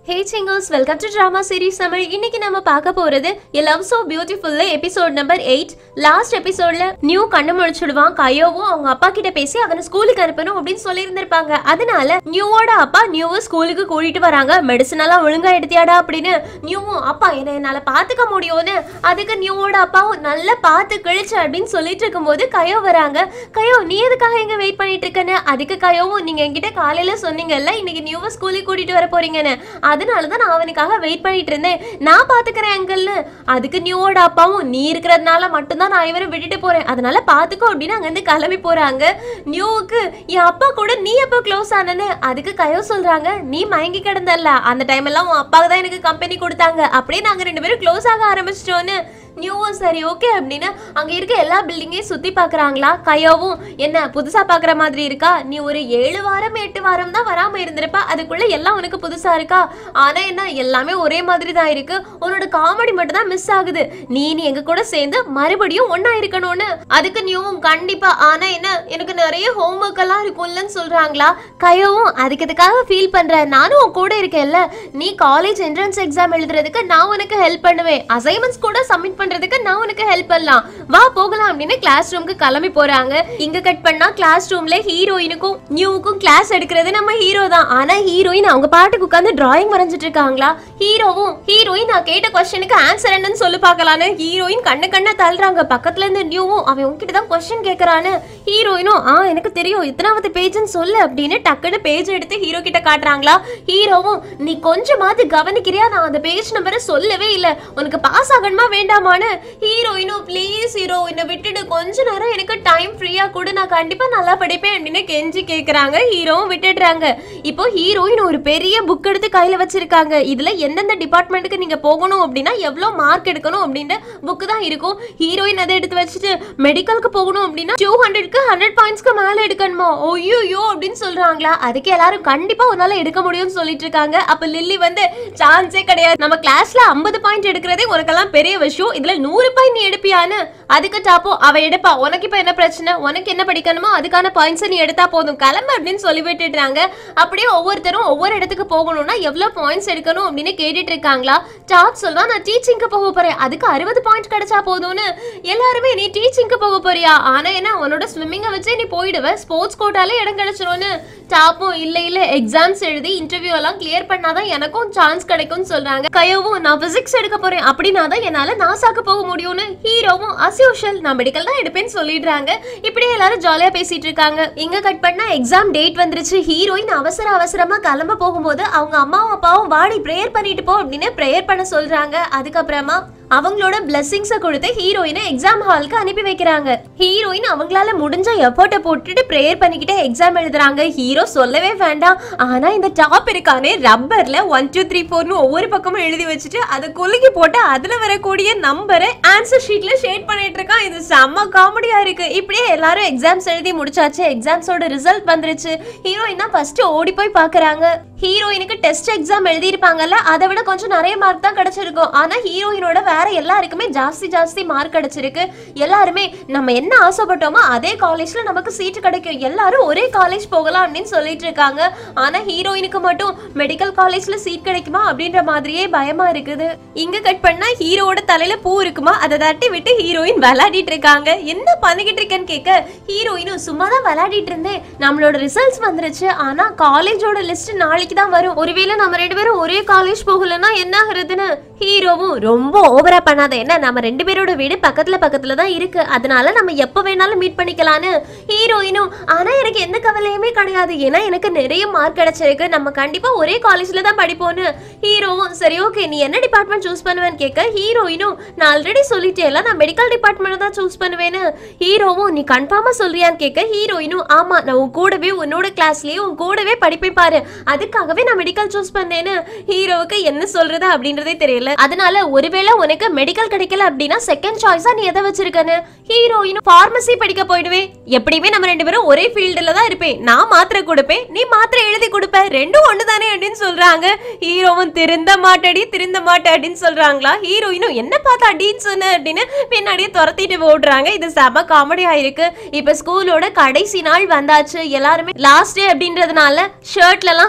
hey singers welcome to drama series Tamil இன்னைக்கு நம்ம பார்க்க போறது எ லவ் சோ பியூட்டிஃபுல்ல எபிசோட் நம்பர் எயிட் லாஸ்ட் எபிசோட்ல நியூ கண்ணு முழிச்சிடுவான் கையோவும் அவங்க அப்பா கிட்ட பேசி அவனை ஸ்கூலுக்கு அனுப்பணும் அப்படின்னு சொல்லியிருந்திருப்பாங்க அதனால நியூவோட அப்பா நியூவை ஸ்கூலுக்கு கூட்டிட்டு வராங்க மெடிசன் எல்லாம் ஒழுங்கா எடுத்தியாடா அப்படின்னு நியூவும் அப்பா என்ன என்னால பாத்துக்க முடியும்னு அதுக்கு நியூவோட அப்பாவும் நல்லா பார்த்து கிழிச்சு அப்படின்னு சொல்லிட்டு இருக்கும்போது கயோ வராங்க கயோ நீ எதுக்காக எங்க வெயிட் பண்ணிட்டு இருக்கேன்னு அதுக்கு கயோவும் நீங்க என்கிட்ட காலையில சொன்னீங்கல்ல இன்னைக்கு நியூவை ஸ்கூலுக்கு கூட்டிட்டு வர போறீங்கன்னு அதனால தான் நான் அவனுக்காக வெயிட் பண்ணிட்டு இருந்தேன் நான் பாத்துக்கிறேன் அங்கிள்னு அதுக்கு நியூவோட அப்பாவும் நீ இருக்கிறதுனால மட்டும்தான் நான் இவரை விட்டுட்டு போறேன் அதனால பாத்துக்கோ அப்படின்னு அங்கிருந்து கிளம்பி போறாங்க நியூவுக்கு என் அப்பா கூட நீ எப்போ க்ளோஸ் ஆனன்னு அதுக்கு கயோ சொல்றாங்க நீ மயங்கி கிடந்தல்ல அந்த டைம் எல்லாம் உன் அப்பாவுக்கு தான் எனக்கு கம்பெனி கொடுத்தாங்க அப்படியே நாங்க ரெண்டு பேரும் க்ளோஸ் ஆக ஆரம்பிச்சிட்டோன்னு நியூவும் சரி ஓகே அப்படின்னு அங்க இருக்க எல்லா பில்டிங்கையும் சுத்தி பாக்குறாங்களா கையோவும் என்ன புதுசா பாக்குற மாதிரி இருக்கா நீ ஒரு ஏழு வாரம் எட்டு வாரம் தான் வராம இருந்திருப்ப அதுக்குள்ள எல்லாம் உனக்கு புதுசா இருக்கா ஆனா என்ன எல்லாமே ஒரே மாதிரி தான் இருக்கு உன்னோட காமெடி மட்டும் தான் மிஸ் ஆகுது நீ நீ எங்க கூட சேர்ந்து மறுபடியும் ஒண்ணா இருக்கணும்னு அதுக்கு நியூவும் கண்டிப்பா ஆனா என்ன எனக்கு நிறைய ஹோம்ஒர்க் எல்லாம் இருக்கும்லன்னு சொல்றாங்களா கையோவும் அதுக்கு இதுக்காக ஃபீல் பண்ற நானும் உன் கூட இருக்கேன்ல நீ காலேஜ் என்ட்ரன்ஸ் எக்ஸாம் எழுதுறதுக்கு நான் உனக்கு ஹெல்ப் பண்ணுவேன் அசைன்மெண்ட்ஸ் கூட சப்மிட் பண்றதுக்கு நான் உனக்கு ஹெல்ப் பண்ணலாம் வா போகலாம் அப்படின்னு கிளாஸ் ரூமுக்கு கிளம்பி போறாங்க இங்க கட் பண்ணா கிளாஸ் ரூம்ல ஹீரோயினுக்கும் நியூவுக்கும் கிளாஸ் எடுக்கிறது நம்ம ஹீரோ தான் ஆனா ஹீரோயின் அவங்க பாட்டுக்கு உட்காந்து டிராயிங் வரைஞ்சிட்டு இருக்காங்களா ஹீரோவும் ஹீரோயின் நான் கேட்ட கொஸ்டினுக்கு ஆன்சர் என்னன்னு சொல்லி பார்க்கலான்னு ஹீரோயின் கண்ணு கண்ண தள்ளுறாங்க பக்கத்துல இருந்து நியூவும் அவன் உன்கிட்ட தான் கொஸ்டின் கேக்குறான்னு ஹீரோயினும் ஆ எனக்கு தெரியும் இத்தனாவது பேஜ்னு சொல்லு அப்படின்னு டக்குன்னு பேஜ் எடுத்து ஹீரோ கிட்ட காட்டுறாங்களா ஹீரோவும் நீ கொஞ்சமாவது கவனிக்கிறியா நான் அந்த பேஜ் நம்பரை சொல்லவே இல்லை உனக்கு பாஸ் ஆகணுமா வேண்டாமான்னு ஹீரோயினும் ப்ளீஸ் ஹீரோ என்னை விட்டுட்டு கொஞ்ச நேரம் எனக்கு டைம் ஃப்ரீயா கூட நான் கண்டிப்பா நல்லா படிப்பேன் அப்படின்னு கெஞ்சி கேக்குறாங்க ஹீரோவும் விட்டுடுறாங்க இப்போ ஹீரோயின் ஒரு பெரிய புக் எடுத்து கையில வச்சிருக்காங்க இதுல எந்தெந்த டிபார்ட்மெண்ட்டுக்கு நீங்க போகணும் அப்படின்னா எவ்வளவு மார்க் எடுக்கணும் அப்படின்ற புக் தான் இருக்கும் ஹீரோயின் அதை எடுத்து வச்சுட்டு மெடிக்கலுக்கு போகணும் அப்படின்னா டூ ஹண்ட்ரட்க்கு ஹண்ட்ரட் பாயிண்ட்ஸ்க்கு மேல எடுக்கணுமா ஐயோ அப்படின்னு சொல்றாங்களா அதுக்கு எல்லாரும் கண்டிப்பா உன்னால எடுக்க முடியும்னு சொல்லிட்டு இருக்காங்க அப்ப லில்லி வந்து சான்ஸே கிடையாது நம்ம கிளாஸ்ல ஐம்பது பாயிண்ட் எடுக்கிறதே உனக்கெல்லாம் பெரிய விஷயம் இதுல நூறு பாயிண்ட் நீ எடுப்பியான்னு அதுக்கு டாப்போ அவ எடுப்பா உனக்கு இப்ப என்ன பிரச்சனை உனக்கு என்ன படிக்கணுமோ அதுக்கான பாயிண்ட்ஸ் நீ எடுத்தா போதும் கிளம்பு அப்படின்னு சொல்லி விட்டுடுறாங்க அப்படியே ஒவ்வொருத்தரும் ஒவ்வொரு இடத்துக்கு போகணும்னா எவ்வளவு பாயிண்ட்ஸ் எடுக்கணும் அப்படின்னு கேட்டுட்டு இருக்காங்களா டாப் சொல்றா நான் டீச்சிங்க்கு போக போறேன் அதுக்கு அறுபது பாயிண்ட் கிடைச்சா போதும்னு எல்லாருமே நீ டீச்சிங்க்கு போக போறியா ஆனா என்ன உன்னோட ஸ்விம்மிங்கை வச்சே நீ போயிடுவ ஸ்போர்ட்ஸ் கோட்டாலே இடம் கிடைச்சிரும்னு டாப்பும் இல்ல இல்ல எக்ஸாம்ஸ் எழுதி இன்டர்வியூ எல்லாம் கிளியர் பண்ணாதான் எனக்கும் சான்ஸ் கிடைக்கும்னு சொல்றாங்க கையோவும் நான் பிசிக்ஸ் எடுக்க போறேன் அப்படின்னா தான் என்னால நாசாக்கு போக முடியும்னு ஹீரோவும் அஸ் யூஷுவல் நான் மெடிக்கல் தான் எடுப்பேன்னு சொல்லிடுறாங்க இப்படியே எல்லாரும் ஜாலியா பேசிட்டு இருக்காங்க இங்க கட் பண்ணா எக்ஸாம் டேட் வந்துருச்சு ஹீரோயின் அவசர அவசரமா கிளம்ப போகும்போது அவங்க அம்மாவும் அப்பாவும் வாடி ப்ரேயர் பண்ணிட்டு போ அப்படின்னு ப்ரேயர் பண்ண சொல்றாங்க அதுக்கப்புறமா அவங்களோட பிளெஸிங்ஸை கொடுத்து ஹீரோயினை எக்ஸாம் ஹாலுக்கு அனுப்பி வைக்கிறாங்க ஹீரோயின் அவங்களால முடிஞ்ச எஃபர்ட்டை போட்டுட்டு ப்ரேயர் பண்ணிக்கிட்டே எக்ஸாம் எழுதுறாங்க ஹீரோ சொல்லவே வேண்டாம் ஆனா இந்த டாப் இருக்கானே ரப்பர்ல ஒன் டூ த்ரீ ஃபோர்னு ஒவ்வொரு பக்கமும் எழுதி வச்சுட்டு அதை குலுக்கி போட்டு அதுல வரக்கூடிய நம்பரை ஆன்சர் ஷீட்ல ஷேட் பண்ணிட்டு இருக்கான் இது செம்ம காமெடியா இருக்கு இப்படியே எல்லாரும் எக்ஸாம்ஸ் எழுதி முடிச்சாச்சு எக்ஸாம்ஸோட ரிசல்ட் வந்துருச்சு ஹீரோயின் தான் ஃபர்ஸ்ட் ஓடி போய் பாக்குறாங்க ஹீரோயினுக்கு டெஸ்ட் எக்ஸாம் எழுதியிருப்பாங்கல்ல அதை விட கொஞ்சம் நிறைய மார்க் தான் கிடைச்சிருக்கும் ஆனா ஹீரோயினோட வேற எல்லாருக்குமே ஜாஸ்தி ஜாஸ்தி மார்க் கிடைச்சிருக்கு எல்லாருமே நம்ம என்ன ஆசைப்பட்டோமோ அதே காலேஜ்ல நமக்கு சீட்டு கிடைக்கும் எல்லாரும் ஒரே காலேஜ் போகலாம் அப்படின்னு சொல்லிட்டு இருக்காங்க ஆனா ஹீரோயினுக்கு மட்டும் மெடிக்கல் காலேஜ்ல சீட் கிடைக்குமா அப்படின்ற மாதிரியே பயமா இருக்குது இங்க கட் பண்ணா ஹீரோவோட தலையில பூ இருக்குமா அதை தட்டி விட்டு ஹீரோயின் விளையாடிட்டு இருக்காங்க என்ன பண்ணிக்கிட்டு இருக்கேன்னு கேட்க ஹீரோயினும் சும்மா தான் விளையாடிட்டு இருந்தேன் நம்மளோட ரிசல்ட்ஸ் வந்துருச்சு ஆனா காலேஜோட லிஸ்ட் நாளைக்கு தான் வரும் ஒருவேளை நம்ம ரெண்டு பேரும் ஒரே காலேஜ் போகலன்னா என்ன ஆகுறதுன்னு ஹீரோவும் ரொம்ப ஓவரா பண்ணாத என்ன நம்ம ரெண்டு பேரோட வீடு பக்கத்துல பக்கத்துல தான் இருக்கு அதனால நம்ம எப்ப வேணாலும் மீட் பண்ணிக்கலான்னு ஹீரோயினும் ஆனா எனக்கு எந்த கவலையுமே கிடையாது ஏன்னா எனக்கு நிறைய மார்க் கிடைச்சிருக்கு நம்ம கண்டிப்பா ஒரே காலேஜ்ல தான் படிப்போம்னு ஹீரோவும் சரி ஓகே நீ என்ன டிபார்ட்மெண்ட் சூஸ் பண்ணுவேன்னு கேட்க ஹீரோயினும் நான் ஆல்ரெடி சொல்லிட்டேன்ல நான் மெடிக்கல் டிபார்ட்மெண்ட் தான் சூஸ் பண்ணுவேன்னு ஹீரோவும் நீ கன்ஃபார்மா சொல்றியான்னு கேட்க ஹீரோயினும் ஆமா நான் உன் கூடவே உன்னோட கிளாஸ்லயே உன் கூடவே படிப்பேன் பாரு அதுக்காகவே நான் மெடிக்கல் சூஸ் பண்ணேன்னு ஹீரோவுக்கு என்ன சொல்றது அப்படின்றதே தெரியல அதனால ஒருவேளை உனக்கு மெடிக்கல் கிடைக்கல அப்படின்னா செகண்ட் சாய்ஸா நீ எதை வச்சிருக்கன்னு ஹீரோயின் பார்மசி படிக்க போயிடுவேன் எப்படியுமே நம்ம ரெண்டு பேரும் ஒரே ஃபீல்டுல தான் இருப்பேன் நான் மாத்திரை கொடுப்பேன் நீ மாத்திரை எழுதி கொடுப்ப ரெண்டும் ஒண்ணு தானே அப்படின்னு சொல்றாங்க ஹீரோவும் திருந்த மாட்டடி திருந்த மாட்ட அப்படின்னு சொல்றாங்களா ஹீரோயினும் என்ன பார்த்தா அடின்னு சொன்ன அப்படின்னு பின்னாடியே துரத்திட்டு ஓடுறாங்க இது செம காமெடி ஆயிருக்கு இப்ப ஸ்கூலோட கடைசி நாள் வந்தாச்சு எல்லாருமே லாஸ்ட் டே அப்படின்றதுனால ஷர்ட்ல எல்லாம் ஹார்ட் எல்லாம்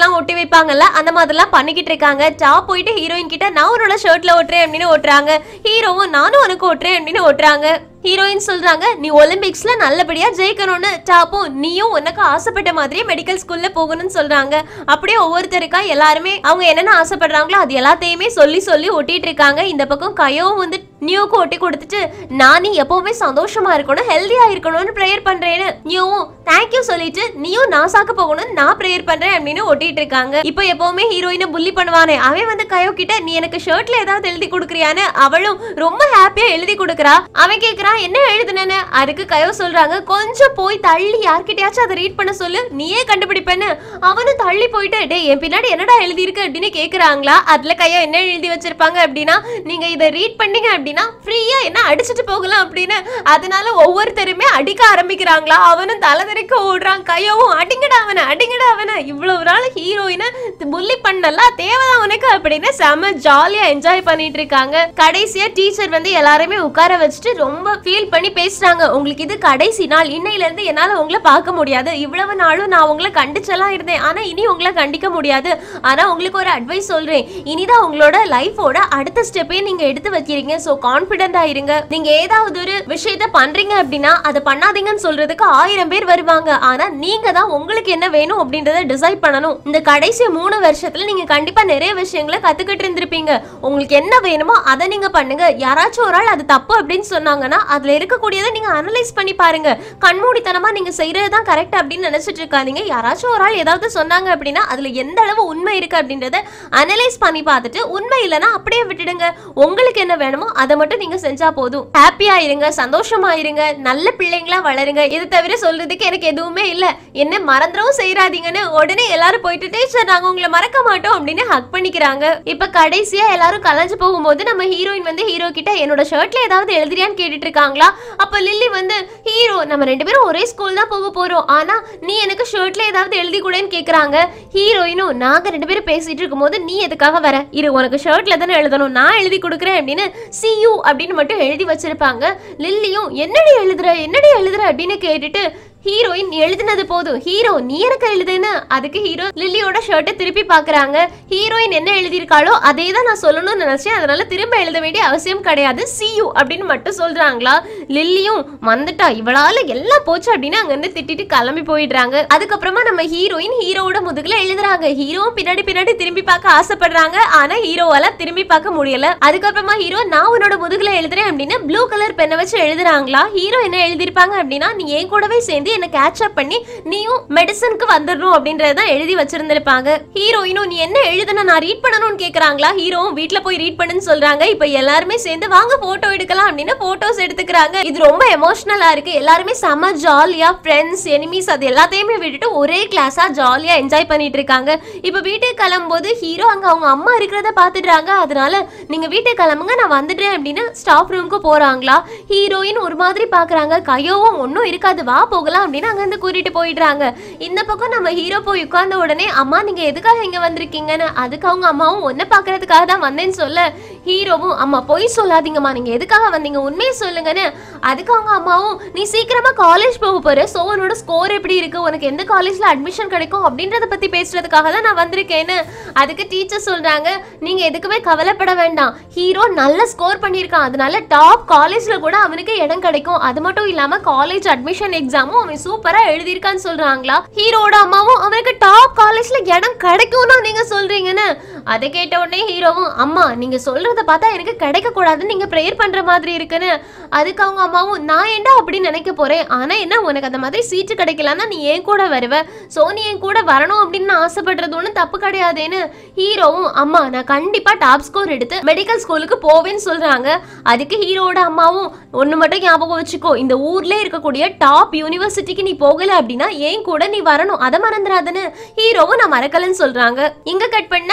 எல்லாம் ஒட்டி வைப்பாங்கல்ல அந்த மாதிரிலாம் பண்ணிக்கிட்டு இருக்காங்க டாப் போயிட்டு ஹீரோயின் கிட்ட நான் உன்னோட ஷர்ட்ல ஓட்டுறேன் அப்படின்னு ஓட்டுறாங்க ஹீரோவும் நானும் உனக்கு ஓட்டுறேன் அப்படின்னு ஓட்டுறாங்க ஹீரோயின் சொல்றாங்க நீ ஒலிம்பிக்ஸ்ல நல்லபடியா ஜெயிக்கணும்னு டாப்பும் நீயும் உனக்கு ஆசைப்பட்ட மாதிரியே மெடிக்கல் ஸ்கூல்ல போகணும்னு சொல்றாங்க அப்படியே ஒவ்வொருத்தருக்கா எல்லாருமே அவங்க என்னென்ன ஆசைப்படுறாங்களோ அது எல்லாத்தையுமே சொல்லி சொல்லி ஒட்டிட்டு இருக்காங்க இந்த பக்கம் கையோவும் வந்து நியூக்கு ஒட்டி கொடுத்துட்டு நான் நீ எப்பவுமே சந்தோஷமா இருக்கணும் ஹெல்தியா இருக்கணும்னு ப்ரேயர் பண்றேன்னு நியூவும் தேங்க்யூ சொல்லிட்டு நீயும் நாசாக்க போகணும்னு நான் ப்ரேயர் பண்றேன் அப்படின்னு ஒட்டிட்டு இருக்காங்க இப்போ எப்பவுமே ஹீரோயினை புள்ளி பண்ணுவானே அவன் வந்து கையோ கிட்ட நீ எனக்கு ஷர்ட்ல ஏதாவது எழுதி கொடுக்குறியான்னு அவளும் ரொம்ப ஹாப்பியா எழுதி கொடுக்குறா அவன் கேக்குறான் என்ன எழுதுனேன்னு அதுக்கு கயோ சொல்றாங்க கொஞ்சம் போய் தள்ளி யார்கிட்டயாச்சும் அதை ரீட் பண்ண சொல்லு நீயே கண்டுபிடிப்பேன்னு அவனும் தள்ளி போயிட்டு டேய் என் பின்னாடி என்னடா எழுதியிருக்கு அப்படின்னு கேக்குறாங்களா அதுல கையோ என்ன எழுதி வச்சிருப்பாங்க அப்படின்னா நீங்க இதை ரீட் பண்ணீங்க அப்படின்னா ஃப்ரீயா என்ன அடிச்சிட்டு போகலாம் அப்படின்னு அதனால ஒவ்வொருத்தருமே அடிக்க ஆரம்பிக்கிறாங்களா அவனும் தலைதறிக்க ஓடுறான் கையோவும் அடிங்கடா அவனை அடிங்கடா அவனை இவ்வளவு நாள் ஹீரோயினை புள்ளி பண்ணலாம் தேவைதான் உனக்கு அப்படின்னு செம ஜாலியா என்ஜாய் பண்ணிட்டு இருக்காங்க கடைசியா டீச்சர் வந்து எல்லாருமே உட்கார வச்சுட்டு ரொம்ப ஃபீல் பண்ணி பேசுறாங்க உங்களுக்கு இது கடைசி நாள் இன்னையில இருந்து என்னால உங்களை பார்க்க முடியாது இவ்வளவு நாளும் நான் உங்களை கண்டிச்செல்லாம் இருந்தேன் ஆனா இனி உங்களை கண்டிக்க முடியாது ஆனா உங்களுக்கு ஒரு அட்வைஸ் சொல்றேன் இனிதான் உங்களோட லைஃபோட அடுத்த ஸ்டெப்பே நீங்க எடுத்து வைக்கிறீங்க சோ கான்பிடண்டா இருங்க நீங்க ஏதாவது ஒரு விஷயத்த பண்றீங்க அப்படின்னா அதை பண்ணாதீங்கன்னு சொல்றதுக்கு ஆயிரம் பேர் வருவாங்க ஆனா நீங்க தான் உங்களுக்கு என்ன வேணும் அப்படின்றத டிசைட் பண்ணணும் இந்த கடைசி மூணு வருஷத்துல நீங்க கண்டிப்பா நிறைய விஷயங்களை கத்துக்கிட்டு இருந்திருப்பீங்க உங்களுக்கு என்ன வேணுமோ அதை நீங்க பண்ணுங்க யாராச்சும் ஒரு ஆள் அது தப்பு அப்படின்னு சொன்னாங்கன்னா அதுல இருக்கக்கூடியதை நீங்க அனலைஸ் பண்ணி பாருங்க கண்மூடித்தனமா நீங்க செய்யறது தான் கரெக்ட் அப்படின்னு நினைச்சிட்டு இருக்காதீங்க யாராச்சும் ஒரு ஆள் ஏதாவது சொன்னாங்க அப்படின்னா அதுல எந்த அளவு உண்மை இருக்கு அப்படின்றத அனலைஸ் பண்ணி பார்த்துட்டு உண்மை இல்லைன்னா அப்படியே விட்டுடுங்க உங்களுக்கு என்ன வேணுமோ அதை மட்டும் நீங்க செஞ்சா போதும் ஹாப்பியா இருங்க சந்தோஷமா இருங்க நல்ல பிள்ளைங்களா வளருங்க இது தவிர சொல்றதுக்கு எனக்கு எதுவுமே இல்ல என்ன மறந்துடவும் செய்யறாதீங்கன்னு உடனே எல்லாரும் போயிட்டு டீச்சர் நாங்க உங்களை மறக்க மாட்டோம் அப்படின்னு ஹக் பண்ணிக்கிறாங்க இப்ப கடைசியா எல்லாரும் கலைஞ்சு போகும்போது நம்ம ஹீரோயின் வந்து ஹீரோ கிட்ட என்னோட ஷர்ட்ல ஏதாவது எழுதுறியான்னு கேட்டுட்டு இருக்காங்களா அப்ப லில்லி வந்து ஹீரோ நம்ம ரெண்டு பேரும் ஒரே ஸ்கூல் தான் போக போறோம் ஆனா நீ எனக்கு ஷர்ட்ல ஏதாவது எழுதி கூடன்னு கேக்குறாங்க ஹீரோயினும் நாங்க ரெண்டு பேரும் பேசிட்டு இருக்கும்போது நீ எதுக்காக வர இரு உனக்கு ஷர்ட்ல தானே எழுதணும் நான் எழுதி கொடுக்குறேன் அப்படின்னு சி யூ அப்படின்னு மட்டும் எழுதி வச்சிருப்பாங்க லில்லியும் என்னடி எழுதுற என்னடி எழுதுற அப்படின்னு கேட்டுட்டு ஹீரோயின் எழுதுனது போதும் ஹீரோ நீ எனக்கு எழுதுன்னு அதுக்கு ஹீரோ லில்லியோட ஷர்ட்டை திருப்பி பார்க்கறாங்க ஹீரோயின் என்ன எழுதியிருக்காளோ அதே தான் நான் சொல்லணும்னு நினைச்சேன் அதனால திரும்ப எழுத வேண்டிய அவசியம் கிடையாது see you அப்படின்னு மட்டும் சொல்றாங்களா லில்லியும் வந்துட்டா இவளால எல்லாம் போச்சு அப்படின்னு அங்கிருந்து திட்டிட்டு கிளம்பி போயிடுறாங்க அதுக்கப்புறமா நம்ம ஹீரோயின் ஹீரோவோட முதுகுல எழுதுறாங்க ஹீரோவும் பின்னாடி பின்னாடி திரும்பி பார்க்க ஆசைப்படுறாங்க ஆனா ஹீரோவால திரும்பி பார்க்க முடியல அதுக்கப்புறமா ஹீரோ நான் உன்னோட முதுகுல எழுதுறேன் அப்படின்னு ப்ளூ கலர் பெண்ணை வச்சு எழுதுறாங்களா ஹீரோ என்ன எழுதியிருப்பாங்க அப்படின்னா நீ என் கூடவே சேர்ந்து என்ன கேட்ச் அப் பண்ணி நீயும் மெடிசனுக்கு வந்துடணும் அப்படின்றதான் எழுதி வச்சிருந்திருப்பாங்க ஹீரோயினும் நீ என்ன எழுதுன நான் ரீட் பண்ணணும்னு கேக்குறாங்களா ஹீரோவும் வீட்ல போய் ரீட் பண்ணுன்னு சொல்றாங்க இப்ப எல்லாருமே சேர்ந்து வாங்க போட்டோ எடுக்கலாம் அப்படின்னு போட்டோஸ் எடுத்துக்கிறாங்க இது ரொம்ப எமோஷனலா இருக்கு எல்லாருமே செம ஜாலியா ஃப்ரெண்ட்ஸ் எனிமீஸ் அது எல்லாத்தையுமே விட்டுட்டு ஒரே கிளாஸா ஜாலியா என்ஜாய் பண்ணிட்டு இருக்காங்க இப்ப வீட்டுக்கு கிளம்பும்போது ஹீரோ அங்க அவங்க அம்மா இருக்கிறத பாத்துடுறாங்க அதனால நீங்க வீட்டுக்கு கிளம்புங்க நான் வந்துடுறேன் அப்படின்னு ஸ்டாஃப் ரூமுக்கு போறாங்களா ஹீரோயின் ஒரு மாதிரி பாக்குறாங்க கையோவும் ஒன்றும் இருக்காது வா போகலாம் அப்படின்னு அங்க இருந்து கூட்டிட்டு போயிடுறாங்க இந்த பக்கம் நம்ம ஹீரோ போய் உட்கார்ந்த உடனே அம்மா நீங்க எதுக்காக இங்க வந்திருக்கீங்கன்னு அதுக்கு அவங்க அம்மாவும் ஒன்ன பாக்குறதுக்காக தான் வந்தேன்னு சொல்ல ஹீரோவும் அம்மா பொய் சொல்லாதீங்கம்மா நீங்க எதுக்காக வந்தீங்க உண்மையை சொல்லுங்கன்னு அதுக்கு அவங்க அம்மாவும் நீ சீக்கிரமா காலேஜ் போக போற சோ உன்னோட ஸ்கோர் எப்படி இருக்கு உனக்கு எந்த காலேஜ்ல அட்மிஷன் கிடைக்கும் அப்படின்றத பத்தி பேசுறதுக்காக தான் நான் வந்திருக்கேன்னு அதுக்கு டீச்சர் சொல்றாங்க நீங்க எதுக்குமே கவலைப்பட வேண்டாம் ஹீரோ நல்ல ஸ்கோர் பண்ணியிருக்கான் அதனால டாப் காலேஜ்ல கூட அவனுக்கு இடம் கிடைக்கும் அது மட்டும் இல்லாம காலேஜ் அட்மிஷன் எக்ஸாமும் அவன் சூப்பரா எழுதியிருக்கான்னு சொல்றாங்களா ஹீரோட அம்மாவும் அவனுக்கு டாப் காலேஜ்ல இடம் கிடைக்கும்னு நீங்க சொல்றீங்கன்னு அதை கேட்ட உடனே ஹீரோவும் அம்மா நீங்க சொல்றத பார்த்தா எனக்கு கிடைக்க கூடாதுன்னு நீங்க ப்ரேயர் பண்ற மாதிரி இருக்குன்னு அதுக்கு அவங்க அம்மாவும் நான் ஏன்டா அப்படி நினைக்க போறேன் ஆனா என்ன உனக்கு அந்த மாதிரி சீட்டு கிடைக்கலன்னா நீ ஏன் கூட வருவ சோ நீ என் கூட வரணும் அப்படின்னு நான் ஆசைப்படுறது ஒன்றும் தப்பு கிடையாதுன்னு ஹீரோவும் அம்மா நான் கண்டிப்பா டாப் ஸ்கோர் எடுத்து மெடிக்கல் ஸ்கூலுக்கு போவேன்னு சொல்றாங்க அதுக்கு ஹீரோட அம்மாவும் ஒண்ணு மட்டும் ஞாபகம் வச்சுக்கோ இந்த ஊர்ல இருக்கக்கூடிய டாப் யூனிவர்சிட்டிக்கு நீ போகல அப்படின்னா ஏன் கூட நீ வரணும் அதை மறந்துடாதுன்னு ஹீரோவும் நான் மறக்கலன்னு சொல்றாங்க இங்க கட் பண்ணா கயோ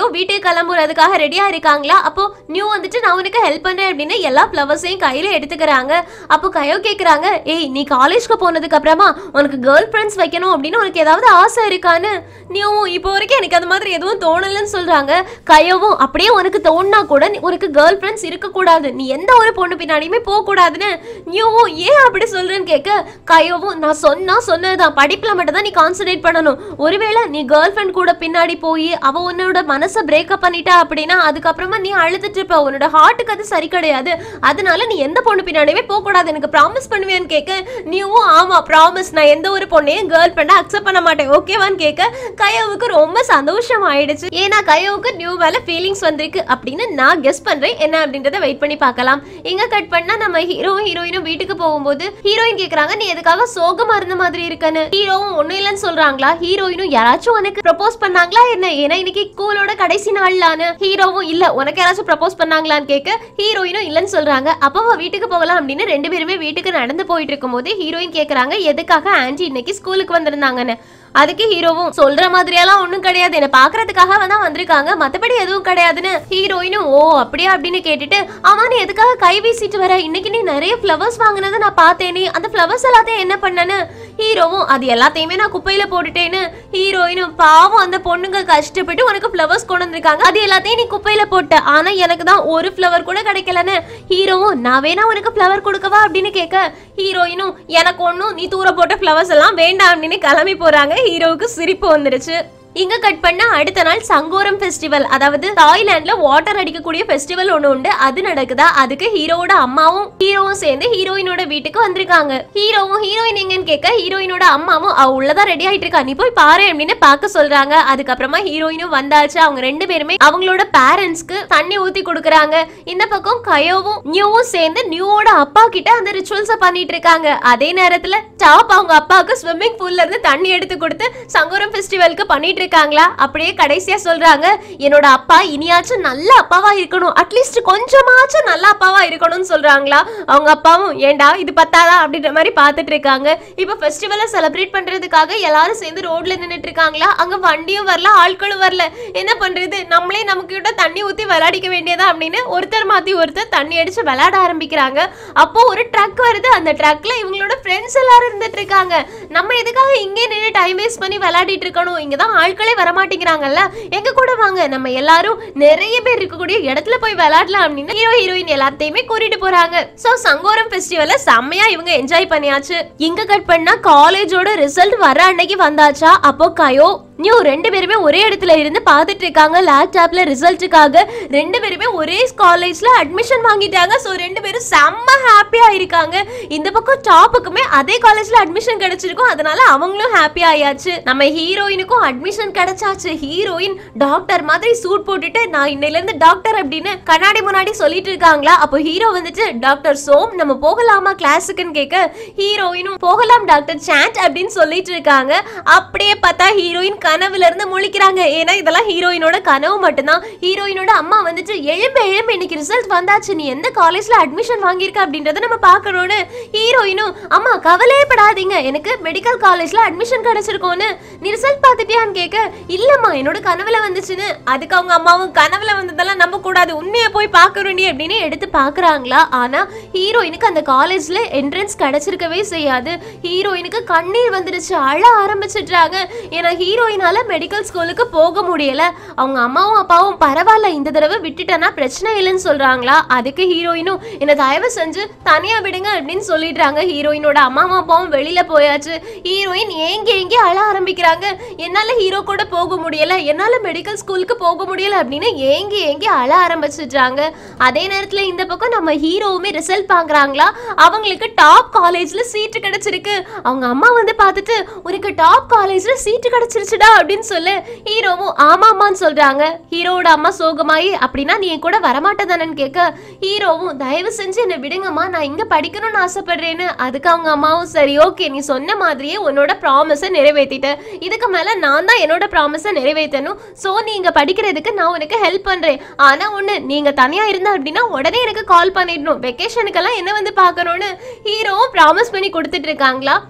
வீட்டுக்கு கிளம்புறதுக்காக ரெடியா இருக்காங்களா அப்போ நியூ வந்துட்டு நான் உனக்கு ஹெல்ப் பண்றேன் அப்படின்னு எல்லா ஃப்ளவர்ஸையும் கையில எடுத்துக்கிறாங்க அப்போ கயோ கேக்குறாங்க ஏய் நீ காலேஜ்க்கு போனதுக்கு அப்புறமா உனக்கு கேர்ள் ஃப்ரெண்ட்ஸ் வைக்கணும் அப்படின்னு உனக்கு ஏதாவது ஆசை இருக்கான்னு நியூவும் இப்போ வரைக்கும் எனக்கு அது மாதிரி எதுவும் தோணலன்னு சொல்றாங்க கயோவும் அப்படியே உனக்கு தோணுனா கூட நீ- உனக்கு கேர்ள் ஃப்ரெண்ட்ஸ் இருக்கக்கூடாது நீ எந்த ஒரு பொண்ணு பின்னாடியுமே போக கூடாதுன்னு நியூவும் ஏன் அப்படி சொல்றேன்னு கேட்க கயோவும் நான் சொன்னா சொன்னதுதான் படிப்புல மட்டும் தான் நீ கான்சென்ட்ரேட் பண்ணணும் ஒருவேளை நீ கேர்ள் ஃப்ரெண்ட் கூட பின்னாடி போய் அவ உன்னோட மனசை பிரேக்கப் பண்ணிட்டா அப்படின்னா அதுக்கப்புறமா நீ அழுதுட்டு இருப்ப உன்னோட ஹார்ட்டுக்கு அது சரி கிடையாது அதனால நீ எந்த பொண்ணு பின்னாடியுமே போக கூடாது எனக்கு ப்ராமிஸ் பண்ணுவேன்னு கேட்க நீயும் ஆமா ப்ராமிஸ் நான் எந்த ஒரு பொண்ணையும் கேர்ள் ஃப்ரெண்டை அக்செப்ட் பண்ண மாட்டேன் ஓகேவான்னு கேட்க கயோவுக்கு ரொம்ப சந்தோஷம் ஆயிடுச்சு ஏன்னா கயோவுக்கு நியூ மேல ஃபீலிங்ஸ் வந்திருக்கு அப்படின்னு நான் கெஸ் பண்றேன் என்ன அப்படின்றத வெயிட் பண்ணி பார்க்கலாம் இங்க கட் பண்ணா நம்ம ஹீரோ ஹீரோயினும் வீட்டுக்கு போகும்போது ஹீரோயின் கேக்குறாங்க நீ எதுக்காக சோகமா இருந்த மாதிரி இருக்கன்னு ஹீரோவும் ஒண்ணும் இல்லைன்னு சொல்றாங்களா ஹீரோயினும் யாராச்சும் உனக்கு ப்ரப்போஸ் பண்ணாங்களா என்ன ஏன்னா இன்னைக்கு ஸ்கூலோட கடைசி நாள்லான்னு ஹீரோவும் இல்ல உனக்கு யாராச்சும் ப்ரப்போஸ் பண்ணாங்களான்னு கேட்க ஹீரோயினும் இல்லைன்னு சொல்றாங்க அப்போ அவ வீட்டுக்கு போகலாம் அப்படின்னு ரெண்டு பேருமே வீட்டுக்கு நடந்து போயிட்டு இருக்கும்போது ஹீரோயின் கேக்குறாங்க எதுக்காக ஆன்ட்டி இன்னைக்கு ஸ்கூலுக்கு வந்திருந்தாங்கன்னு அதுக்கு ஹீரோவும் சொல்ற மாதிரியெல்லாம் ஒண்ணும் கிடையாது என்ன பாக்குறதுக்காக தான் வந்திருக்காங்க மத்தபடி எதுவும் கிடையாதுன்னு ஹீரோயினும் ஓ அப்படியா அப்படின்னு கேட்டுட்டு ஆமா நீ எதுக்காக கை வீசிட்டு வர இன்னைக்கு நீ நிறைய ஃப்ளவர்ஸ் வாங்கினதை நான் பார்த்தேனே அந்த ஃப்ளவர்ஸ் எல்லாத்தையும் என்ன பண்ணனு ஹீரோவும் அது எல்லாத்தையுமே நான் குப்பையில போட்டுட்டேன்னு ஹீரோயினும் பாவம் அந்த பொண்ணுங்க கஷ்டப்பட்டு உனக்கு ஃப்ளவர்ஸ் கொண்டு வந்திருக்காங்க அது எல்லாத்தையும் நீ குப்பையில போட்ட ஆனா எனக்கு தான் ஒரு ஃப்ளவர் கூட கிடைக்கலன்னு ஹீரோவும் நான் வேணா உனக்கு ஃப்ளவர் கொடுக்கவா அப்படின்னு கேட்க ஹீரோயினும் எனக்கு ஒன்றும் நீ தூர போட்ட ஃப்ளவர்ஸ் எல்லாம் வேண்டாம் அப்படின்னு கிளம்பி போறாங்க ஹீரோவுக்கு சிரிப்பு வந்துருச்சு இங்க கட் பண்ண அடுத்த நாள் சங்கோரம் ஃபெஸ்டிவல் அதாவது தாய்லாந்துல வாட்டர் அடிக்கக்கூடிய ஃபெஸ்டிவல் ஒண்ணு உண்டு அது நடக்குதா அதுக்கு ஹீரோவோட அம்மாவும் ஹீரோவும் சேர்ந்து ஹீரோயினோட வீட்டுக்கு வந்திருக்காங்க ஹீரோவும் ஹீரோயின் எங்கன்னு கேட்க ஹீரோயினோட அம்மாவும் அவ உள்ளதான் ரெடி ஆயிட்டு இருக்கா நீ போய் பாரு அப்படின்னு பார்க்க சொல்றாங்க அதுக்கப்புறமா ஹீரோயினும் வந்தாச்சு அவங்க ரெண்டு பேருமே அவங்களோட பேரண்ட்ஸ்க்கு தண்ணி ஊத்தி கொடுக்குறாங்க இந்த பக்கம் கயோவும் நியூவும் சேர்ந்து நியூவோட அப்பா கிட்ட அந்த ரிச்சுவல்ஸ பண்ணிட்டு இருக்காங்க அதே நேரத்துல டாப் அவங்க அப்பாவுக்கு ஸ்விம்மிங் பூல்ல இருந்து தண்ணி எடுத்து கொடுத்து சங்கோரம் ஃபெஸ்டிவலுக்கு பண்ணிட்டு இருக்காங்களா அப்படியே கடைசியா சொல்றாங்க என்னோட அப்பா இனியாச்சும் நல்ல அப்பாவா இருக்கணும் அட்லீஸ்ட் கொஞ்சமாச்சும் நல்ல அப்பாவா இருக்கணும்னு சொல்றாங்களா அவங்க அப்பாவும் ஏண்டா இது பத்தாதா அப்படின்ற மாதிரி பார்த்துட்டு இருக்காங்க இப்போ ஃபெஸ்டிவலை செலிப்ரேட் பண்றதுக்காக எல்லாரும் சேர்ந்து ரோட்ல நின்னுட்டு இருக்காங்களா அங்க வண்டியும் வரல ஆட்களும் வரல என்ன பண்றது நம்மளே நமக்கு கிட்ட தண்ணி ஊத்தி விளையாடிக்க வேண்டியதா அப்படின்னு ஒருத்தர் மாத்தி ஒருத்தர் தண்ணி அடிச்சு விளையாட ஆரம்பிக்கிறாங்க அப்போ ஒரு ட்ரக் வருது அந்த ட்ரக்ல இவங்களோட ஃப்ரெண்ட்ஸ் எல்லாரும் இருந்துட்டு இருக்காங்க நம்ம எதுக்காக இங்கே நின்று டைம் வேஸ்ட் பண்ணி விளையாடிட்டு இருக்கணும் இங்க தான் ஆட்களே வரமாட்டேங்கிறாங்கல்ல எங்க கூட வாங்க நம்ம எல்லாரும் நிறைய பேர் இருக்கக்கூடிய இடத்துல போய் விளையாடலாம் அப்படின்னு ஹீரோ ஹீரோயின் எல்லாத்தையுமே கூட்டிட்டு போறாங்க சோ சங்கோரம் ஃபெஸ்டிவலை செம்மையா இவங்க என்ஜாய் பண்ணியாச்சு இங்க கட் பண்ணா காலேஜோட ரிசல்ட் வர அன்னைக்கு வந்தாச்சா அப்போ கயோ நியூ ரெண்டு பேருமே ஒரே இடத்துல இருந்து பார்த்துட்டு இருக்காங்க லேப்டாப்ல ரிசல்ட்டுக்காக ரெண்டு பேருமே ஒரே காலேஜ்ல அட்மிஷன் வாங்கிட்டாங்க ஸோ ரெண்டு பேரும் செம்ம ஹாப்பியா இருக்காங்க இந்த பக்கம் டாப்புக்குமே அதே காலேஜ்ல அட்மிஷன் கிடைச்சிருக்கும் அதனால அவங்களும் ஹாப்பி ஆயாச்சு நம்ம ஹீரோயினுக்கும் அட்மிஷன் கிடைச்சாச்சு ஹீரோயின் டாக்டர் மாதிரி சூட் போட்டுட்டு நான் இன்னையில இருந்து டாக்டர் அப்படின்னு கண்ணாடி முன்னாடி சொல்லிட்டு இருக்காங்களா அப்போ ஹீரோ வந்துட்டு டாக்டர் சோம் நம்ம போகலாமா கிளாஸுக்குன்னு கேட்க ஹீரோயினும் போகலாம் டாக்டர் சாண்ட் அப்படின்னு சொல்லிட்டு இருக்காங்க அப்படியே பார்த்தா ஹீரோயின் கனவுல இருந்து முழிக்கிறாங்க ஏன்னா இதெல்லாம் ஹீரோயினோட கனவு மட்டும்தான் ஹீரோயினோட அம்மா வந்துட்டு எழும்பு எழும்பு இன்னைக்கு ரிசல்ட் வந்தாச்சு நீ எந்த காலேஜ்ல அட்மிஷன் வாங்கியிருக்க அப்படின்றத நம்ம பார்க்கணும்னு ஹீரோயினும் அம்மா கவலையே படாதீங்க எனக்கு மெடிக்கல் காலேஜ்ல அட்மிஷன் கிடைச்சிருக்கோன்னு நீ ரிசல்ட் பார்த்துட்டியான்னு கேட்க இல்லம்மா என்னோட கனவுல வந்துச்சுன்னு அதுக்கு அவங்க அம்மாவும் கனவுல வந்ததெல்லாம் நம்ப கூடாது உண்மையை போய் பார்க்கணும்டி அப்படின்னு எடுத்து பார்க்கறாங்களா ஆனா ஹீரோயினுக்கு அந்த காலேஜ்ல என்ட்ரன்ஸ் கிடைச்சிருக்கவே செய்யாது ஹீரோயினுக்கு கண்ணீர் வந்துடுச்சு அழ ஆரம்பிச்சிடுறாங்க ஏன்னா ஹீரோயினால மெடிக்கல் ஸ்கூலுக்கு போக முடியல அவங்க அம்மாவும் அப்பாவும் பரவாயில்ல இந்த தடவை விட்டுட்டேன்னா பிரச்சனை இல்லைன்னு சொல்றாங்களா அதுக்கு ஹீரோயினும் என்ன தயவு செஞ்சு தனியா விடுங்க அப்படின்னு சொல்லிடுறாங்க ஹீரோயினோட அம்மாவும் அப்பாவும் வெளியில போயாச்சு ஹீரோயின் ஏங்கி ஏங்கி அழ ஆரம்பிக்கிறாங்க என்னால ஹீரோ கூட போக முடியல என்னால மெடிக்கல் ஸ்கூலுக்கு போக முடியல அப்படின்னு ஏங்கி ஏங்கி அழ ஆரம்பிச்சிடுறாங்க அதே நேரத்துல இந்த பக்கம் நம்ம ஹீரோவுமே ரிசல்ட் பாக்குறாங்களா அவங்களுக்கு டாப் காலேஜ்ல சீட்டு கிடைச்சிருக்கு அவங்க அம்மா வந்து பார்த்துட்டு உனக்கு டாப் காலேஜ்ல சீட்டு கிடைச்சிருச்சுடா அப்படின்னு சொல்லு ஹீரோவும் ஆமாமான்னு சொல்றாங்க ஹீரோவோட அம்மா சோகமாயி அப்படின்னா நீ என் கூட வரமாட்டேதானன்னு கேட்க ஹீரோவும் தயவு செஞ்சு என்னை விடுங்கம்மா நான் இங்க படிக்கணும்னு ஆசைப்படுறேன்னு அதுக்கு அவங்க அம்மாவும் சரி ஓகே நீ சொன்ன மாதிரியே உன்னோட ப்ராமிஸை நிறைவேற்றிட்ட இதுக்கு மேல நான் தான் என்னோட ப்ராமிஸை நிறைவேற்றணும் ஸோ நீ இங்க படிக்கிறதுக்கு நான் உனக்கு ஹெல்ப் பண்றேன் ஆனா ஒண்ணு நீங்க தனியா இருந்தா அப்படின்னா உடனே எனக்கு கால் பண்ணிடணும் வெக்கேஷனுக்கெல்லாம் என்ன வந்து பார்க்கணும்னு ஹீரோவும் ப்ராமிஸ் பண்ணி கொடுத்துட்டு இருக்காங்களா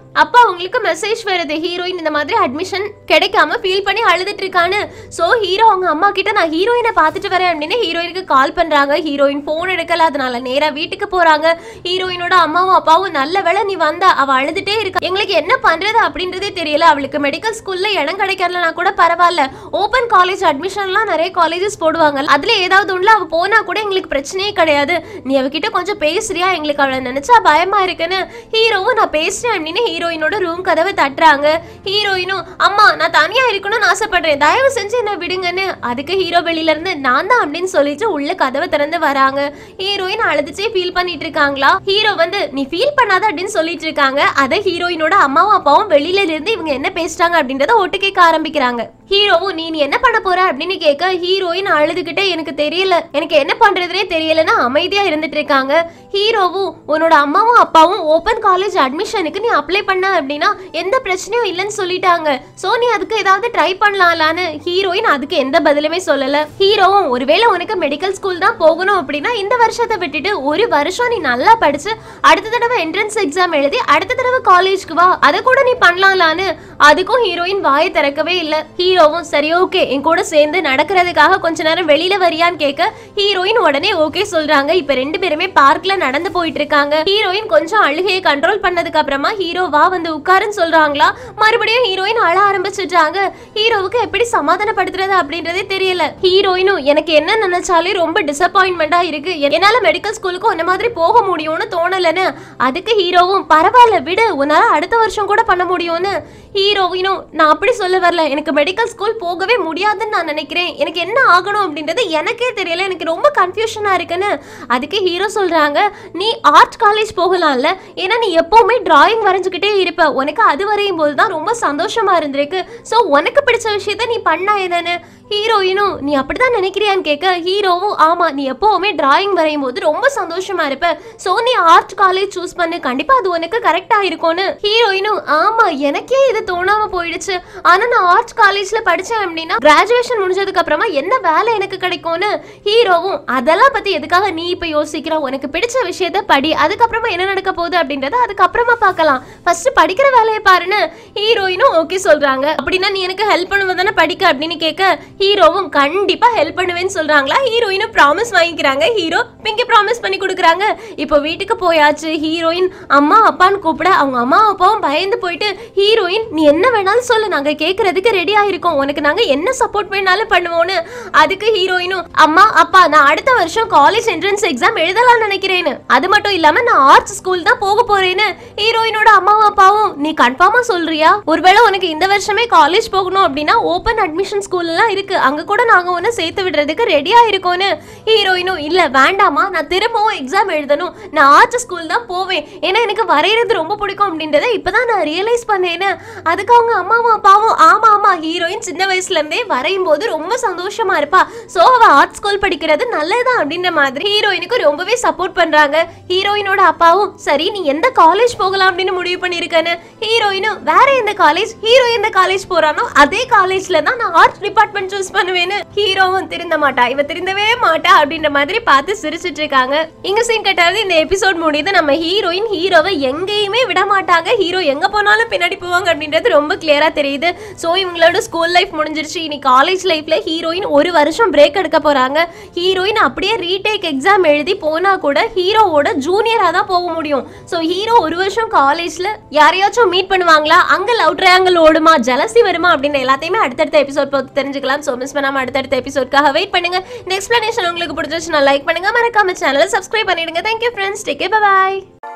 அப்ப அவங்களுக்கு மெசேஜ் வருது ஹீரோயின் இந்த மாதிரி அட்மிஷன் கிடைக்காம ஃபீல் பண்ணி அழுதுட்டு இருக்கான்னு சோ ஹீரோ அவங்க அம்மா கிட்ட நான் ஹீரோயினை பார்த்துட்டு வரேன் அப்படின்னு ஹீரோயினுக்கு கால் பண்றாங்க ஹீரோயின் போன் எடுக்கல அதனால நேரா வீட்டுக்கு போறாங்க ஹீரோயினோட அம்மாவும் அப்பாவும் நல்ல வேளை நீ வந்த அவ அழுதுட்டே இருக்கா எங்களுக்கு என்ன பண்றது அப்படின்றதே தெரியல அவளுக்கு மெடிக்கல் ஸ்கூல்ல இடம் கிடைக்கலனா கூட பரவாயில்ல ஓபன் காலேஜ் அட்மிஷன்லாம் நிறைய காலேஜஸ் போடுவாங்க அதுல ஏதாவது ஒண்ணுல அவ போனா கூட எங்களுக்கு பிரச்சனையே கிடையாது நீ அவகிட்ட கொஞ்சம் பேசுறியா எங்களுக்கு அவளை நினைச்சா பயமா இருக்குன்னு ஹீரோவும் நான் பேசுறேன் அப்படின்னு ஹீரோயினோட ரூம் கதவை தட்டுறாங்க ஹீரோயினும் அம்மா நான் தனியா இருக்கணும்னு ஆசைப்படுறேன் தயவு செஞ்சு என்ன விடுங்கன்னு அதுக்கு ஹீரோ வெளியில இருந்து நான் தான் அப்படின்னு சொல்லிட்டு உள்ள கதவை திறந்து வராங்க ஹீரோயின் அழுதுச்சே ஃபீல் பண்ணிட்டு இருக்காங்களா ஹீரோ வந்து நீ ஃபீல் பண்ணாத அப்படின்னு சொல்லிட்டு இருக்காங்க அதை ஹீரோயினோட அம்மாவும் அப்பாவும் வெளியில இருந்து இவங்க என்ன பேசுறாங்க அப்படின்றத ஒட்டு கேட்க ஆரம்பிக்கிறாங்க ஹீரோவும் நீ நீ என்ன பண்ண போற அப்படின்னு கேட்க ஹீரோயின் அழுதுகிட்டே எனக்கு தெரியல எனக்கு என்ன பண்றதுனே தெரியலன்னா அமைதியா இருந்துட்டு இருக்காங்க ஹீரோவும் உன்னோட அம்மாவும் அப்பாவும் ஓபன் காலேஜ் அட்மிஷனுக்கு நீ அப்ளை பண்ண அப்படின்னா எந்த பிரச்சனையும் இல்லைன்னு சொல்லிட்டாங்க சோ நீ அதுக்கு ஏதாவது ட்ரை பண்ணலாம்லான்னு ஹீரோயின் அதுக்கு எந்த பதிலுமே சொல்லல ஹீரோவும் ஒருவேளை உனக்கு மெடிக்கல் ஸ்கூல் தான் போகணும் அப்படின்னா இந்த வருஷத்தை விட்டுட்டு ஒரு வருஷம் நீ நல்லா படிச்சு அடுத்த தடவை என்ட்ரன்ஸ் எக்ஸாம் எழுதி அடுத்த தடவை காலேஜ்க்கு வா அதை கூட நீ பண்ணலாம்லான்னு அதுக்கும் ஹீரோயின் வாயை திறக்கவே இல்ல ஹீரோவும் சரி ஓகே என் கூட சேர்ந்து நடக்கிறதுக்காக கொஞ்ச நேரம் வெளியில வரியான்னு கேட்க ஹீரோயின் உடனே ஓகே சொல்றாங்க இப்ப ரெண்டு பேருமே பார்க்ல நடந்து போயிட்டு இருக்காங்க ஹீரோயின் கொஞ்சம் அழுகையை கண்ட்ரோல் பண்ணதுக்கு அப்புறமா ஹீரோ வா வந்து உட்காருன்னு சொல்றாங்களா மறுபடியும் ஹீரோயின் அழ ஆரம்பிச்சிட்டாங்க ஹீரோவுக்கு எப்படி சமாதானப்படுத்துறது அப்படின்றதே தெரியல ஹீரோயினும் எனக்கு என்ன நினைச்சாலே ரொம்ப டிசப்பாயின்மெண்டா இருக்கு என்னால மெடிக்கல் ஸ்கூலுக்கு உன்ன மாதிரி போக முடியும்னு தோணலன்னு அதுக்கு ஹீரோவும் பரவாயில்ல விடு உன்னால அடுத்த வருஷம் கூட பண்ண முடியும்னு ஹீரோயினும் நான் அப்படி சொல்ல வரல எனக்கு மெடிக்கல் ஸ்கூல் போகவே முடியாதுன்னு நான் நினைக்கிறேன் எனக்கு என்ன ஆகணும் அப்படின்றது எனக்கே தெரியல எனக்கு ரொம்ப கன்ஃபியூஷனா இருக்குன்னு அதுக்கு ஹீரோ சொல்றாங்க நீ ஆர்ட் காலேஜ் போகலாம்ல ஏன்னா நீ எப்பவுமே டிராயிங் வரைஞ்சுக்கிட்டே இருப்ப உனக்கு அது வரையும் போது தான் ரொம்ப சந்தோஷமா இருந்திருக்கு ஸோ உனக்கு பிடிச்ச விஷயத்த நீ பண்ணா என்னன்னு ஹீரோயினும் நீ அப்படிதான் நினைக்கிறியான்னு கேட்க ஹீரோவும் ஆமா நீ எப்பவுமே டிராயிங் வரையும் போது ரொம்ப சந்தோஷமா இருப்ப சோ நீ ஆர்ட் காலேஜ் சூஸ் பண்ணு கண்டிப்பா அது உனக்கு கரெக்டா இருக்கும்னு ஹீரோயினும் ஆமா எனக்கே இது தோணாம போயிடுச்சு ஆனா நான் ஆர்ட் காலேஜ்ல படிச்சேன் அப்படின்னா கிராஜுவேஷன் முடிஞ்சதுக்கு அப்புறமா என்ன வேலை எனக்கு கிடைக்கும்னு ஹீரோவும் அதெல்லாம் பத்தி எதுக்காக நீ இப்ப யோசிக்கிற உனக்கு பிடிச்ச விஷயத்த படி அதுக்கப்புறமா என்ன நடக்க போகுது அப்படின்றத அதுக்கப்புறமா பார்க்கலாம் ஃபர்ஸ்ட் படிக்கிற வேலையை பாருன்னு ஹீரோயினும் ஓகே சொல்றாங்க அப்படின்னா நீ எனக்கு ஹெல்ப் பண்ணுவதானே படிக்க அப்படின்னு கேட்க ஹீரோவும் கண்டிப்பா ஹெல்ப் பண்ணுவேன்னு சொல்றாங்களா ஹீரோயினும் ப்ராமிஸ் வாங்கிக்கிறாங்க ஹீரோ பிங்கி ப்ராமிஸ் பண்ணி கொடுக்குறாங்க இப்போ வீட்டுக்கு போயாச்சு ஹீரோயின் அம்மா அப்பான்னு கூப்பிட அவங்க அம்மா அப்பாவும் பயந்து போயிட்டு ஹீரோயின் நீ என்ன வேணாலும் சொல்லு நாங்க கேட்கறதுக்கு ரெடியா இருக்கோம் உனக்கு நாங்க என்ன சப்போர்ட் வேணாலும் பண்ணுவோம்னு அதுக்கு ஹீரோயினும் அம்மா அப்பா நான் அடுத்த வருஷம் காலேஜ் என்ட்ரன்ஸ் எக்ஸாம் எழுதலாம்னு நினைக்கிறேன்னு அது மட்டும் இல்லாம நான் ஆர்ட்ஸ் ஸ்கூல் தான் போக போறேன்னு ஹீரோயினோட அம்மாவும் அப்பாவும் நீ கன்ஃபார்மா சொல்றியா ஒருவேளை உனக்கு இந்த வருஷமே காலேஜ் போகணும் அப்படின்னா ஓப்பன் அட்மிஷன் ஸ்கூல் எல்லாம் இருக்கு அங்க கூட நாங்க உன்னை சேர்த்து விடுறதுக்கு ரெடியா இருக்கோம்னு ஹீரோயினும் இல்ல வேண்டாமா நான் திரும்பவும் எக்ஸாம் எழுதணும் நான் ஆர்ட் ஸ்கூல் தான் போவேன் ஏன்னா எனக்கு வரைகிறது ரொம்ப பிடிக்கும் அப்படின்றத இப்பதான் நான் ரியலைஸ் பண்ணேன்னு அதுக்கு அவங்க அம்மாவும் அப்பாவும் ஆமா ஆமா ஹீரோயின் சின்ன வயசுல இருந்தே வரையும் போது ரொம்ப சந்தோஷமா இருப்பா சோ அவ ஆர்ட் ஸ்கூல் படிக்கிறது நல்லதுதான் அப்படின்ற மாதிரி ஹீரோயினுக்கு ரொம்பவே சப்போர்ட் பண்றாங்க ஹீரோயினோட அப்பாவும் சரி நீ எந்த காலேஜ் போகலாம் அப்படின்னு முடிவு பண்ணிருக்கேன்னு ஹீரோயினும் வேற எந்த காலேஜ் ஹீரோ எந்த காலேஜ் போறானோ அதே காலேஜ்ல தான் நான் ஆர்ட் டிபார்ட்மெண்ட் சூஸ் பண்ணுவேன்னு ஹீரோவும் திருந்த மாட்டா இவ திருந்தவே மாட்டா அப்படின்ற மாதிரி பார்த்து சிரிச்சிட்டு இருக்காங்க இங்க சீன் கட்டாவது இந்த எபிசோட் முடியுது நம்ம ஹீரோயின் ஹீரோவை எங்கேயுமே விட மாட்டாங்க ஹீரோ எங்க போனாலும் பின்னாடி போவாங்க அப்படின்றது ரொம்ப கிளியரா தெரியுது சோ இவங்களோட ஸ்கூல் லைஃப் முடிஞ்சிருச்சு இனி காலேஜ் லைஃப்ல ஹீரோயின் ஒரு வருஷம் பிரேக் எடுக்க போறாங்க ஹீரோயின் அப்படியே ரீடேக் எக்ஸாம் எழுதி போனா கூட ஹீரோவோட ஜூனியரா தான் போக முடியும் சோ ஹீரோ ஒரு வருஷம் காலேஜ்ல யாரையாச்சும் மீட் பண்ணுவாங்களா அங்க லவ் ட்ரையாங்கிள் ஓடுமா ஜலசி வருமா அப்படின்னு எல்லாத்தையுமே அடுத்தடுத்த எபிசோட் பார்த்து தெரிஞ்சுக்கலாம் சோ மிஸ் பண்ணாம அடுத்தடுத்த எபிசோட்காக வெயிட் பண்ணுங்க இந்த எக்ஸ்பிளனேஷன் உங்களுக்கு பிடிச்சிருச்சுன்னா லைக் பண்ணுங்க மறக்காம சேனலை சப்ஸ்கிரைப் பண்ணிடுங்க தேங்க்யூ ஃப்ரெண்ட்ஸ் டேக் பை